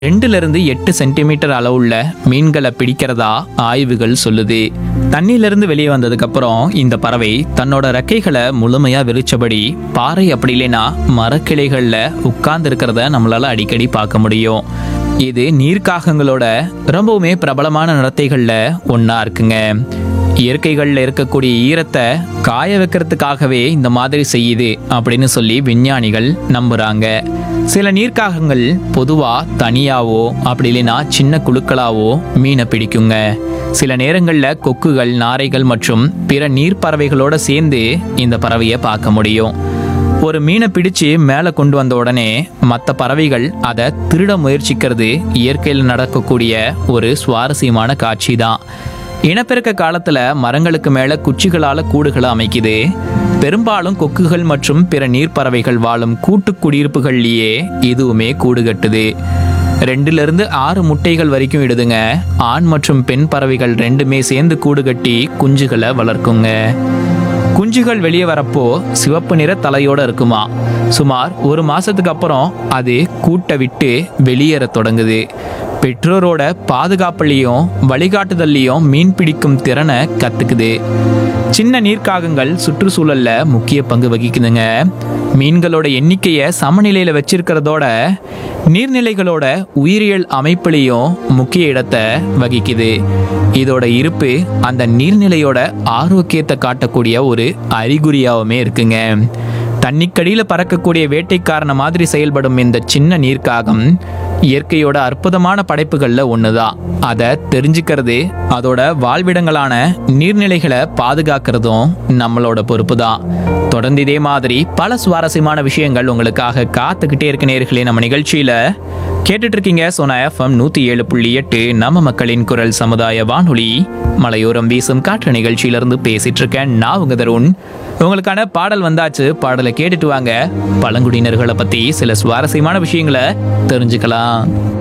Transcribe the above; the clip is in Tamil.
ரெண்டுல இருந்து எட்டு சென்டிமீட்டர் அளவுள்ள மீன்களை பிடிக்கிறதா ஆய்வுகள் சொல்லுது தண்ணியில இருந்து வெளியே வந்ததுக்கு அப்புறம் இந்த பறவை தன்னோட ரெக்கைகளை முழுமையா விரிச்சபடி பாறை அப்படி இல்லைன்னா மரக்கிளைகள்ல உட்கார்ந்து இருக்கிறத நம்மளால அடிக்கடி பார்க்க முடியும் இது நீர்க்காகங்களோட ரொம்பவுமே பிரபலமான நடத்தைகள்ல ஒண்ணா இருக்குங்க இயற்கைகளில் இருக்கக்கூடிய ஈரத்தை காய வைக்கிறதுக்காகவே இந்த மாதிரி செய்யுது அப்படின்னு சொல்லி விஞ்ஞானிகள் நம்புறாங்க சில நீர்க்காகங்கள் பொதுவா தனியாவோ அப்படி இல்லைன்னா சின்ன குழுக்களாவோ மீனை பிடிக்குங்க சில நேரங்களில் கொக்குகள் நாரைகள் மற்றும் பிற நீர்ப்பறவைகளோட சேர்ந்து இந்த பறவையை பார்க்க முடியும் ஒரு மீனை பிடிச்சு மேலே கொண்டு வந்த உடனே மற்ற பறவைகள் அதை திருட முயற்சிக்கிறது இயற்கையில் நடக்கக்கூடிய ஒரு சுவாரஸ்யமான காட்சி தான் இனப்பெருக்க காலத்துல மரங்களுக்கு மேல குச்சிகளால கூடுகளை அமைக்குது பெரும்பாலும் கொக்குகள் மற்றும் பிற நீர்ப்பறவைகள் வாழும் கூட்டு குடியிருப்புகள்லயே இதுவுமே கூடு கட்டுது ரெண்டுல இருந்து ஆறு முட்டைகள் வரைக்கும் இடுதுங்க ஆண் மற்றும் பெண் பறவைகள் ரெண்டுமே சேர்ந்து கூடு கட்டி குஞ்சுகளை வளர்க்குங்க குஞ்சுகள் வெளியே வரப்போ சிவப்பு நிற தலையோட இருக்குமா சுமார் ஒரு மாசத்துக்கு அப்புறம் அது கூட்டை விட்டு வெளியேற தொடங்குது பெற்றோரோட பாதுகாப்புலையும் வழிகாட்டுதல்லையும் மீன் பிடிக்கும் திறனை கத்துக்குது சின்ன நீர்க்காகங்கள் சுற்றுச்சூழல்ல முக்கிய பங்கு வகிக்குதுங்க மீன்களோட எண்ணிக்கையை சமநிலையில வச்சிருக்கிறதோட நீர்நிலைகளோட உயிரியல் அமைப்பிலையும் முக்கிய இடத்தை வகிக்குது இதோட இருப்பு அந்த நீர்நிலையோட ஆரோக்கியத்தை காட்டக்கூடிய ஒரு அறிகுறியாவுமே இருக்குங்க தண்ணிக்கடியில் பறக்கக்கூடிய வேட்டைக்காரன மாதிரி செயல்படும் இந்த சின்ன நீர்க்காகம் இயற்கையோட அற்புதமான படைப்புகளில் ஒன்று தான் அதை தெரிஞ்சுக்கிறது அதோட வாழ்விடங்களான நீர்நிலைகளை பாதுகாக்கிறதும் நம்மளோட பொறுப்பு தான் தொடர்ந்து இதே மாதிரி பல சுவாரஸ்யமான விஷயங்கள் உங்களுக்காக காத்துக்கிட்டே இருக்க நேர்களே நம்ம நிகழ்ச்சியில கேட்டுட்டு இருக்கீங்க சோனா எஃப்எம் நூத்தி ஏழு புள்ளி எட்டு நம்ம மக்களின் குரல் சமுதாய வானொலி மலையோரம் வீசும் காற்று நிகழ்ச்சியிலிருந்து பேசிட்டு இருக்கேன் நான் உங்க தருண் உங்களுக்கான பாடல் வந்தாச்சு பாடலை கேட்டுட்டு வாங்க பழங்குடியினர்களை பத்தி சில சுவாரஸ்யமான விஷயங்களை தெரிஞ்சுக்கலாம்